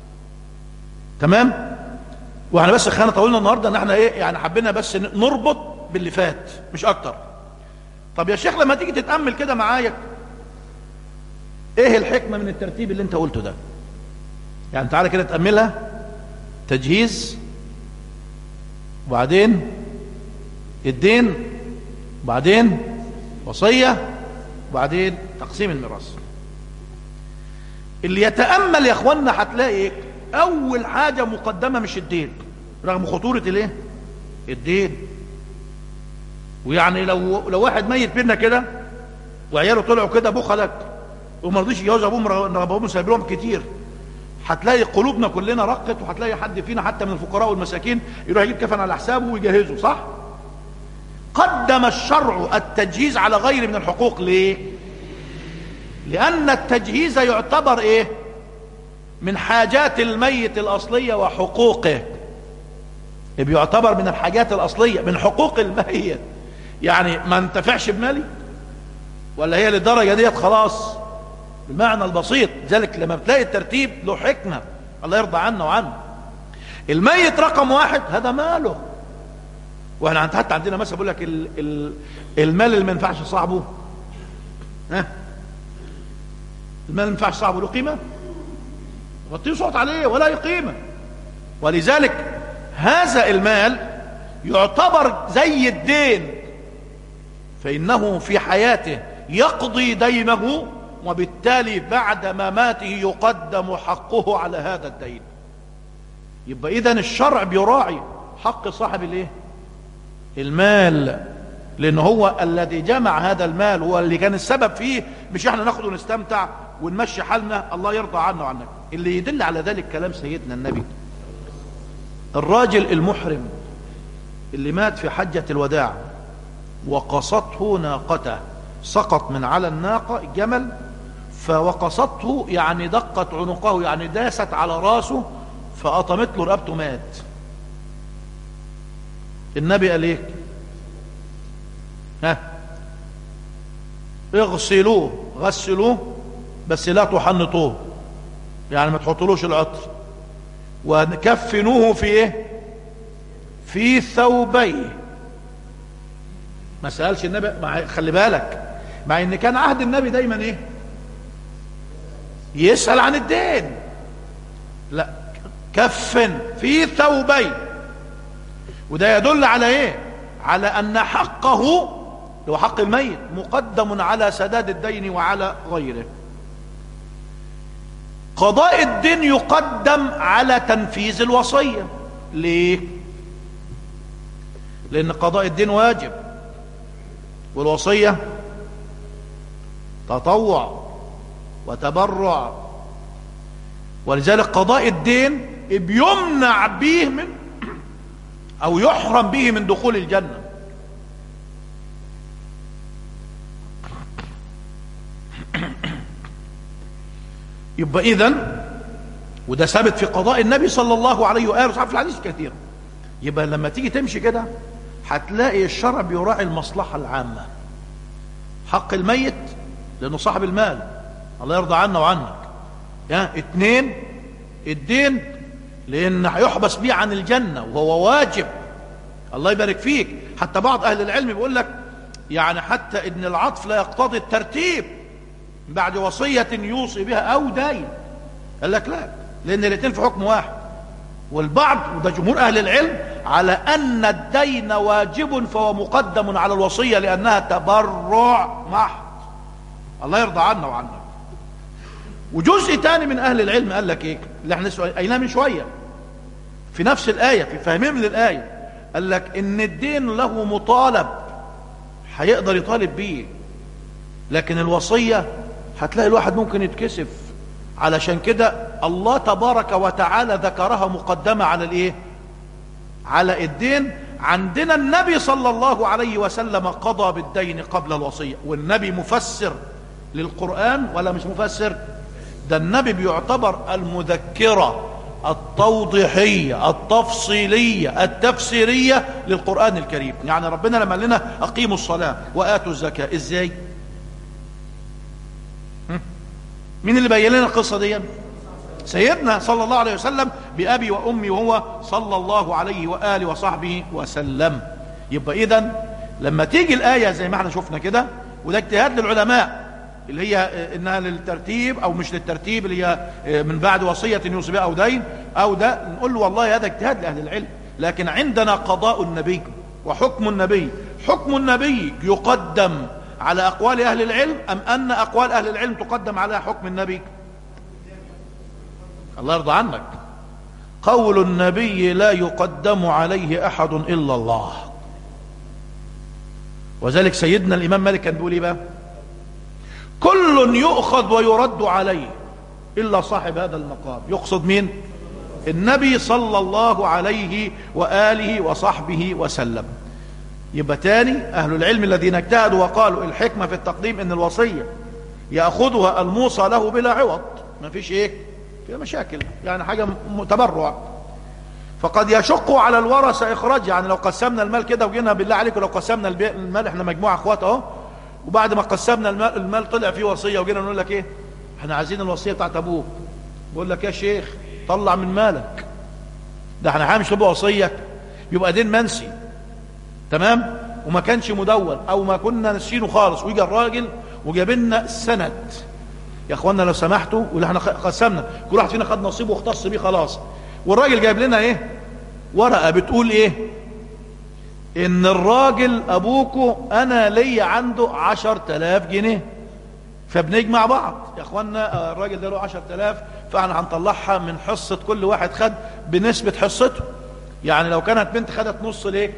تمام واحنا بس خلينا طولنا النهارده ان احنا ايه يعني حبينا بس نربط باللي فات مش اكتر طب يا شيخ لما تيجي تتامل كده معايا ايه الحكمه من الترتيب اللي انت قلته ده يعني تعالى كده تاملها تجهيز وبعدين الدين وبعدين وصيه وبعدين تقسيم الميراث اللي يتامل يا اخوانا هتلاقي ايه اول حاجه مقدمه مش الدين رغم خطوره الايه الدين ويعني لو لو واحد ميت بينا كده وعياله طلعوا كده بخلك وما رضيش يجوز ابوهم رغم ابوهم سايب لهم كتير هتلاقي قلوبنا كلنا رقت وهتلاقي حد فينا حتى من الفقراء والمساكين يروح يجيب كفن على حسابه ويجهزه صح قدم الشرع التجهيز على غير من الحقوق ليه لان التجهيز يعتبر ايه من حاجات الميت الاصليه وحقوقه بيعتبر من الحاجات الاصليه من حقوق الميت يعني ما انتفعش بمالي ولا هي للدرجه ديت خلاص بالمعنى البسيط ذلك لما بتلاقي الترتيب له حكمه الله يرضى عنا وعنه الميت رقم واحد هذا ماله واحنا حتى عندنا مثلا بيقول لك ال ال المال اللي ما ينفعش صاحبه ها المال ما ينفعش صاحبه له قيمه غطيه صوت عليه ولا قيمه ولذلك هذا المال يعتبر زي الدين فإنه في حياته يقضي دينه وبالتالي بعد مماته يقدم حقه على هذا الدين يبقى إذن الشرع بيراعي حق صاحب الايه المال لأن هو الذي جمع هذا المال هو اللي كان السبب فيه مش احنا ناخده ونستمتع ونمشي حالنا الله يرضى عنا وعنك اللي يدل على ذلك كلام سيدنا النبي الراجل المحرم اللي مات في حجة الوداع وقصته ناقته سقط من على الناقة الجمل فوقصته يعني دقت عنقه يعني داست على راسه فأطمت له رقبته مات النبي قال ايه ها اغسلوه غسلوه بس لا تحنطوه يعني ما تحطلوش العطر وكفنوه في ايه في ثوبيه ما سألش النبي مع خلي بالك مع ان كان عهد النبي دايما ايه يسأل عن الدين لا كفن في ثوبين وده يدل على ايه على ان حقه هو حق الميت مقدم على سداد الدين وعلى غيره قضاء الدين يقدم على تنفيذ الوصية ليه لان قضاء الدين واجب والوصية تطوع وتبرع ولذلك قضاء الدين بيمنع به من او يحرم به من دخول الجنة يبقى اذا وده ثابت في قضاء النبي صلى الله عليه واله وصحبه في الحديث كثير يبقى لما تيجي تمشي كده هتلاقي الشرع بيراعي المصلحة العامة حق الميت لانه صاحب المال الله يرضى عنا وعنك يا اتنين الدين لان هيحبس بيه عن الجنة وهو واجب الله يبارك فيك حتى بعض اهل العلم بيقول لك يعني حتى ان العطف لا يقتضي الترتيب بعد وصية يوصي بها او دين قال لك لا لان الاثنين في حكم واحد والبعض وده جمهور اهل العلم على ان الدين واجب فهو مقدم على الوصية لانها تبرع محض الله يرضى عنا وعنك وجزء تاني من اهل العلم قال لك ايه اللي احنا قايلها من شوية في نفس الاية في فهمهم للاية قال لك ان الدين له مطالب هيقدر يطالب بيه لكن الوصية هتلاقي الواحد ممكن يتكسف علشان كده الله تبارك وتعالى ذكرها مقدمة على الايه على الدين عندنا النبي صلى الله عليه وسلم قضى بالدين قبل الوصية والنبي مفسر للقرآن ولا مش مفسر ده النبي بيعتبر المذكرة التوضيحية التفصيلية التفسيرية للقرآن الكريم يعني ربنا لما قال لنا أقيموا الصلاة وآتوا الزكاة إزاي مين اللي بين لنا القصة دي سيدنا صلى الله عليه وسلم بأبي وأمي وهو صلى الله عليه وآله وصحبه وسلم يبقى إذا لما تيجي الآية زي ما احنا شفنا كده وده اجتهاد للعلماء اللي هي انها للترتيب او مش للترتيب اللي هي من بعد وصية يوصي بها او دين او ده نقول له والله هذا اجتهاد لاهل العلم لكن عندنا قضاء النبي وحكم النبي حكم النبي يقدم على اقوال اهل العلم ام ان اقوال اهل العلم تقدم على حكم النبي الله يرضى عنك قول النبي لا يقدم عليه احد الا الله وذلك سيدنا الامام مالك كان بيقول ايه بقى كل يؤخذ ويرد عليه إلا صاحب هذا المقام يقصد مين النبي صلى الله عليه وآله وصحبه وسلم يبقى تاني أهل العلم الذين اجتهدوا وقالوا الحكمة في التقديم إن الوصية يأخذها الموصى له بلا عوض ما فيش إيه فيها مشاكل يعني حاجة تبرع فقد يشق على الورثة إخراج يعني لو قسمنا المال كده وجينا بالله عليكم لو قسمنا المال احنا مجموعة اخوات اهو وبعد ما قسمنا المال, المال طلع فيه وصية وجينا نقول لك ايه احنا عايزين الوصية بتاعت ابوك بقول لك يا شيخ طلع من مالك ده احنا هنمشي بوصية يبقى دين منسي تمام وما كانش مدون او ما كنا نسينه خالص ويجي الراجل وجاب لنا السند يا اخوانا لو سمحتوا واللي احنا قسمنا كل واحد فينا خد نصيبه واختص بيه خلاص والراجل جايب لنا ايه ورقة بتقول ايه ان الراجل ابوكو انا ليا عنده عشر تلاف جنيه فبنجمع بعض يا اخوانا آه، الراجل ده له عشر تلاف فاحنا هنطلعها من حصة كل واحد خد بنسبة حصته يعني لو كانت بنت خدت نص ليه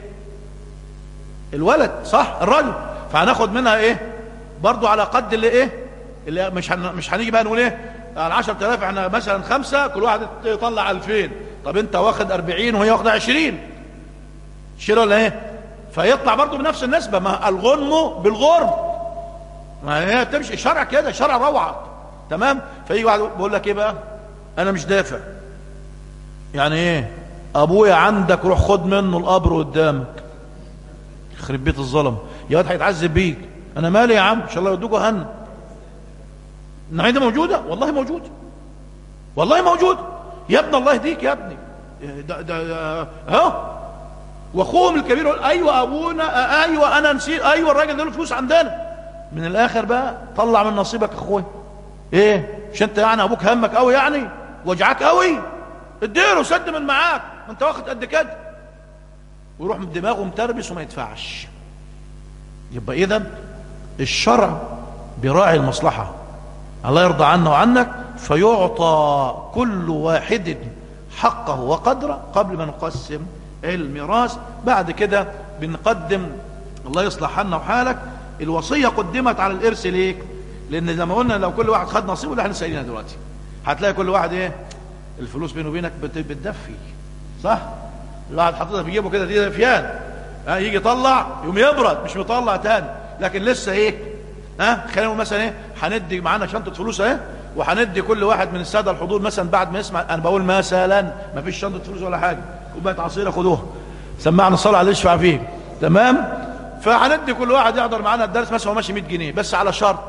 الولد صح الراجل فهناخد منها ايه برضو على قد اللي ايه اللي مش هن... مش هنيجي بقى نقول ايه على 10000 احنا مثلا خمسة كل واحد يطلع 2000 طب انت واخد 40 وهي واخده 20 شيل ولا ايه فيطلع برضو بنفس النسبة ما الغنم بالغرم ما هي تمشي شرع كده شرع روعة تمام فيجي واحد بيقول لك ايه بقى انا مش دافع يعني ايه ابويا عندك روح خد منه القبر قدامك يخرب بيت الظلم يا واد هيتعذب بيك انا مالي يا عم ان شاء الله يودوك جهنم النوعيه دي موجوده والله موجوده والله موجود يا ابن الله يهديك يا ابني ده ده اهو واخوهم الكبير يقول ايوه ابونا آه، ايوه انا نسيت ايوه الراجل ده له فلوس عندنا من الاخر بقى طلع من نصيبك يا اخويا ايه مش انت يعني ابوك همك قوي يعني وجعك قوي اديله سد من معاك ما انت واخد قد كده ويروح من دماغه متربس وما يدفعش يبقى اذا الشرع بيراعي المصلحه الله يرضى عنا وعنك فيعطى كل واحد حقه وقدره قبل ما نقسم الميراث بعد كده بنقدم الله يصلح حالنا وحالك الوصيه قدمت على الارث ليك لان زي ما قلنا لو كل واحد خد نصيبه اللي احنا سائلينها دلوقتي هتلاقي كل واحد ايه الفلوس بينه وبينك بت- بتدفي صح الواحد حاططها في جيبه كده دي دفيان ها يجي يطلع يقوم يبرد مش مطلع تاني لكن لسه ايه ها خلينا نقول مثلا ايه هندي معانا شنطه فلوس اهي وهندي كل واحد من الساده الحضور مثلا بعد ما يسمع انا بقول مثلا ما فيش شنطه فلوس ولا حاجه كوبايه عصير خدوها سمعنا الصلاه على اللي يشفع فيه تمام فهندي كل واحد يحضر معانا الدرس مثلا هو ماشي 100 جنيه بس على شرط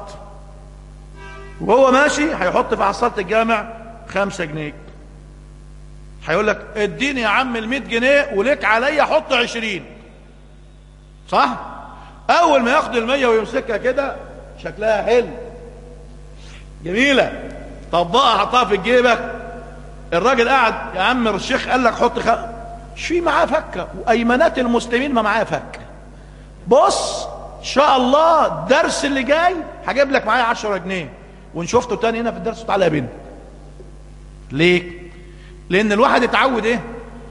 وهو ماشي هيحط في حصاله الجامع 5 جنيه هيقول لك اديني يا عم ال 100 جنيه وليك عليا حط 20 صح اول ما ياخد ال 100 ويمسكها كده شكلها حلو جميله طبقها حطها في جيبك الراجل قاعد يا عم الشيخ قال لك حط خ... مش في معاه فكه وايمانات المسلمين ما معاه فكه بص ان شاء الله الدرس اللي جاي هجيب لك معايا 10 جنيه وان شفته تاني هنا في الدرس تعالى يا بنت ليه لان الواحد اتعود ايه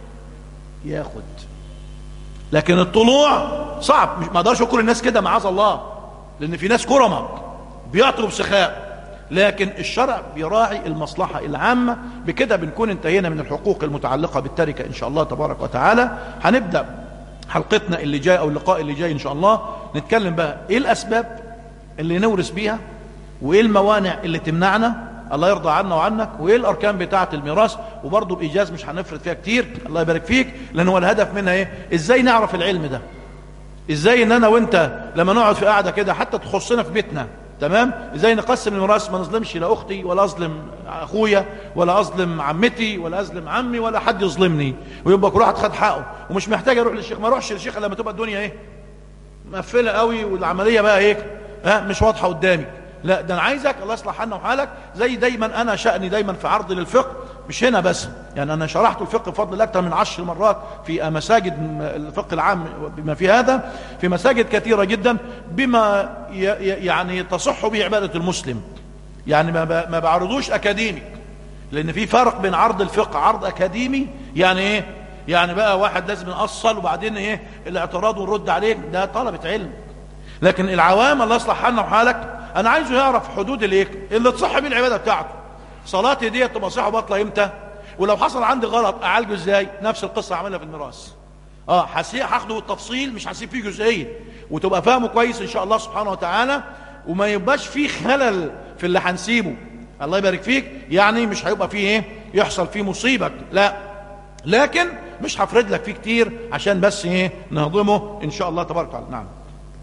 ياخد لكن الطلوع صعب مش ما اقدرش اقول الناس كده معاذ الله لان في ناس كرمك بيعطوا بسخاء لكن الشرع بيراعي المصلحة العامة بكده بنكون انتهينا من الحقوق المتعلقة بالتركة ان شاء الله تبارك وتعالى هنبدأ حلقتنا اللي جاي او اللقاء اللي جاي ان شاء الله نتكلم بقى ايه الاسباب اللي نورث بيها وايه الموانع اللي تمنعنا الله يرضى عنا وعنك وايه الاركان بتاعه الميراث وبرضه بايجاز مش هنفرد فيها كتير الله يبارك فيك لان هو الهدف منها ايه ازاي نعرف العلم ده ازاي ان انا وانت لما نقعد في قاعده كده حتى تخصنا في بيتنا تمام ازاي نقسم الميراث ما نظلمش لا اختي ولا اظلم اخويا ولا اظلم عمتي ولا اظلم عمي ولا حد يظلمني ويبقى كل واحد خد حقه ومش محتاج اروح للشيخ ما اروحش للشيخ لما تبقى الدنيا ايه مقفله قوي والعمليه بقى ايه ها مش واضحه قدامي لا ده انا عايزك الله يصلح حالنا وحالك زي دايما انا شأني دايما في عرض للفقه مش هنا بس يعني انا شرحت الفقه بفضل الله اكثر من عشر مرات في مساجد الفقه العام بما في هذا في مساجد كثيرة جدا بما ي- ي- يعني تصح به عبادة المسلم يعني ما ب- ما بعرضوش اكاديمي لان في فرق بين عرض الفقه عرض اكاديمي يعني ايه يعني بقى واحد لازم نأصل وبعدين ايه الاعتراض ونرد عليه ده طلبة علم لكن العوام الله يصلح حالنا وحالك انا عايزه يعرف حدود الايه اللي تصح بيه العباده بتاعته صلاتي دي تبقى صحيحه باطله امتى ولو حصل عندي غلط اعالجه ازاي نفس القصه عملها في الميراث اه هسي- هاخده بالتفصيل مش هسيب فيه جزئيه وتبقى فاهمه كويس ان شاء الله سبحانه وتعالى وما يبقاش فيه خلل في اللي هنسيبه الله يبارك فيك يعني مش هيبقى فيه ايه يحصل فيه مصيبه لا لكن مش هفرد لك فيه كتير عشان بس ايه نهضمه ان شاء الله تبارك وتعالى نعم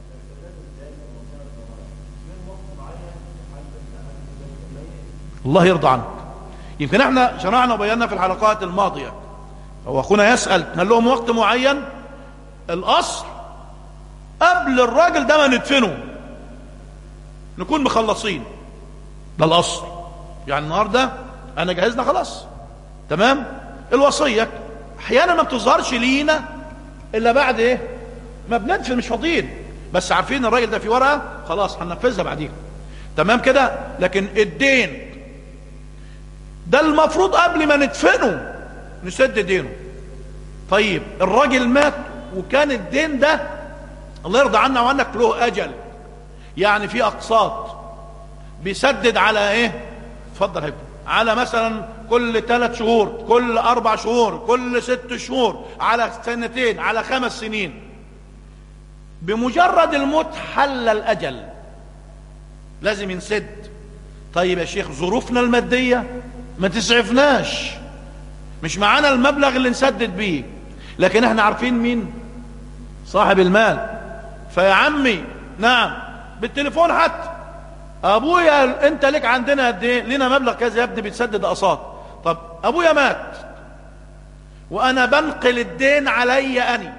الله يرضى عنك يمكن احنا شرعنا وبينا في الحلقات الماضية هو اخونا يسأل قال لهم وقت معين الاصل قبل الراجل ده ما ندفنه نكون مخلصين ده الاصل يعني النهارده انا جهزنا خلاص تمام الوصية احيانا ما بتظهرش لينا الا بعد ايه ما بندفن مش فاضيين بس عارفين الراجل ده في ورقه خلاص هننفذها بعدين تمام كده لكن الدين ده المفروض قبل ما ندفنه نسد دينه طيب الراجل مات وكان الدين ده الله يرضى عنا وعنك له اجل يعني في اقساط بيسدد على ايه اتفضل يا على مثلا كل ثلاث شهور كل اربع شهور كل ست شهور على سنتين على خمس سنين بمجرد الموت حل الاجل لازم ينسد طيب يا شيخ ظروفنا الماديه ما تسعفناش مش معانا المبلغ اللي نسدد بيه لكن احنا عارفين مين صاحب المال فيا عمي نعم بالتليفون حتى ابويا انت لك عندنا قد ايه لنا مبلغ كذا يا ابني بتسدد اقساط طب ابويا مات وانا بنقل الدين علي اني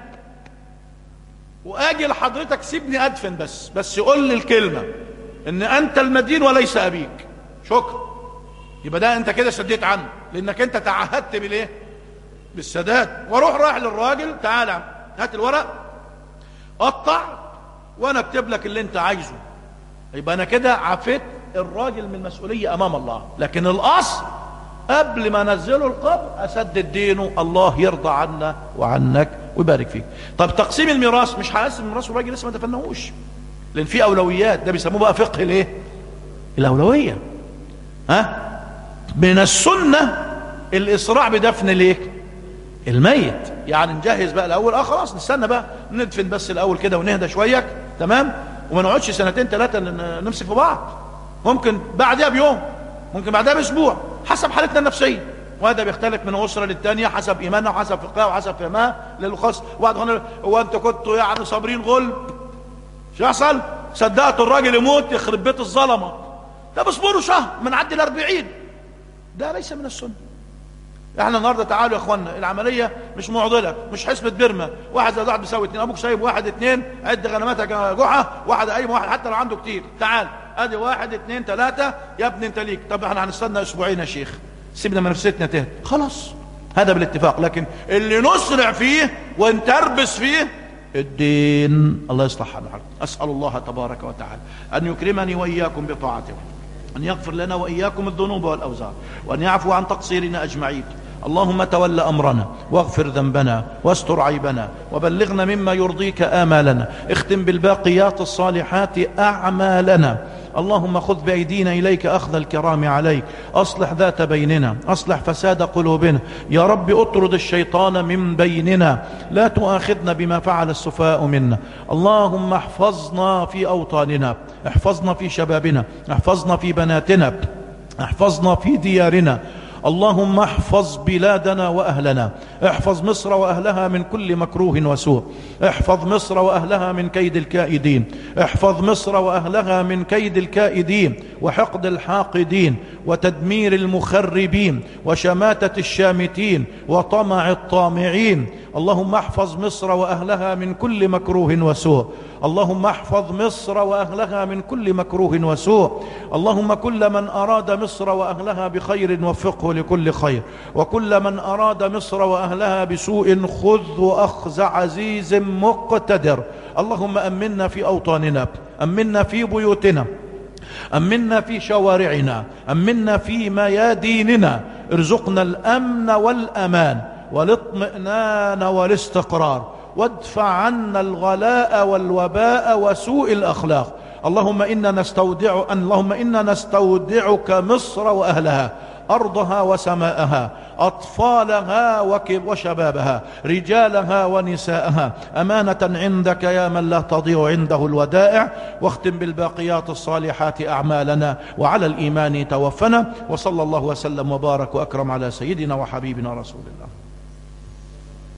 واجي لحضرتك سيبني ادفن بس بس قول لي الكلمه ان انت المدين وليس ابيك شكرا يبقى ده انت كده سديت عنه لانك انت تعهدت بالايه بالسداد واروح رايح للراجل تعالى هات الورق قطع وانا اكتب لك اللي انت عايزه يبقى انا كده عفيت الراجل من المسؤوليه امام الله لكن الاصل قبل ما انزله القبر اسدد دينه الله يرضى عنا وعنك ويبارك فيك طب تقسيم الميراث مش هقسم الميراث والراجل لسه ما دفناهوش لان في اولويات ده بيسموه بقى فقه الايه الاولويه ها من السنه الاسراع بدفن الايه الميت يعني نجهز بقى الاول اه خلاص نستنى بقى ندفن بس الاول كده ونهدى شويه تمام وما نقعدش سنتين ثلاثه نمسك في بعض ممكن بعدها بيوم ممكن بعدها باسبوع حسب حالتنا النفسيه وهذا بيختلف من اسره للثانيه حسب ايمانها وحسب فقهها وحسب فهمها للخاص واحد هنا هو انت كنتوا يعني صابرين غل شو يحصل صدقت الراجل يموت يخرب بيت الظلمه ده بصبروا شهر من عدي الأربعين ده ليس من السنه احنا النهارده تعالوا يا اخوانا العمليه مش معضله مش حسبه بيرما واحد زائد واحد بيساوي اتنين ابوك سايب واحد اتنين عد غنماتك يا جحا واحد قايم واحد حتى لو عنده كتير تعال ادي واحد اتنين تلاته يا ابني انت ليك طب احنا هنستنى اسبوعين يا شيخ سيبنا منافستنا تهدى خلاص هذا بالاتفاق لكن اللي نسرع فيه ونتربس فيه الدين الله يصلح حالنا اسال الله تبارك وتعالى ان يكرمني واياكم بطاعته أن يغفر لنا وإياكم الذنوب والأوزار وأن يعفو عن تقصيرنا أجمعين اللهم تول أمرنا واغفر ذنبنا واستر عيبنا وبلغنا مما يرضيك آمالنا اختم بالباقيات الصالحات أعمالنا اللهم خذ بأيدينا إليك أخذ الكرام عليك أصلح ذات بيننا أصلح فساد قلوبنا يا رب أطرد الشيطان من بيننا لا تؤاخذنا بما فعل السفاء منا اللهم احفظنا في أوطاننا احفظنا في شبابنا احفظنا في بناتنا احفظنا في ديارنا اللهم احفظ بلادنا واهلنا احفظ مصر واهلها من كل مكروه وسوء احفظ مصر واهلها من كيد الكائدين احفظ مصر واهلها من كيد الكائدين وحقد الحاقدين وتدمير المخربين وشماتة الشامتين وطمع الطامعين اللهم احفظ مصر واهلها من كل مكروه وسوء اللهم احفظ مصر واهلها من كل مكروه وسوء اللهم كل من اراد مصر واهلها بخير وفقه لكل خير وكل من اراد مصر واهلها بسوء خذ اخذ عزيز مقتدر اللهم امنا في اوطاننا امنا في بيوتنا امنا في شوارعنا امنا في مياديننا ارزقنا الامن والامان والاطمئنان والاستقرار وادفع عنا الغلاء والوباء وسوء الاخلاق اللهم انا نستودع اللهم انا نستودعك مصر واهلها ارضها وسماءها اطفالها وشبابها رجالها ونساءها امانه عندك يا من لا تضيع عنده الودائع واختم بالباقيات الصالحات اعمالنا وعلى الايمان توفنا وصلى الله وسلم وبارك واكرم على سيدنا وحبيبنا رسول الله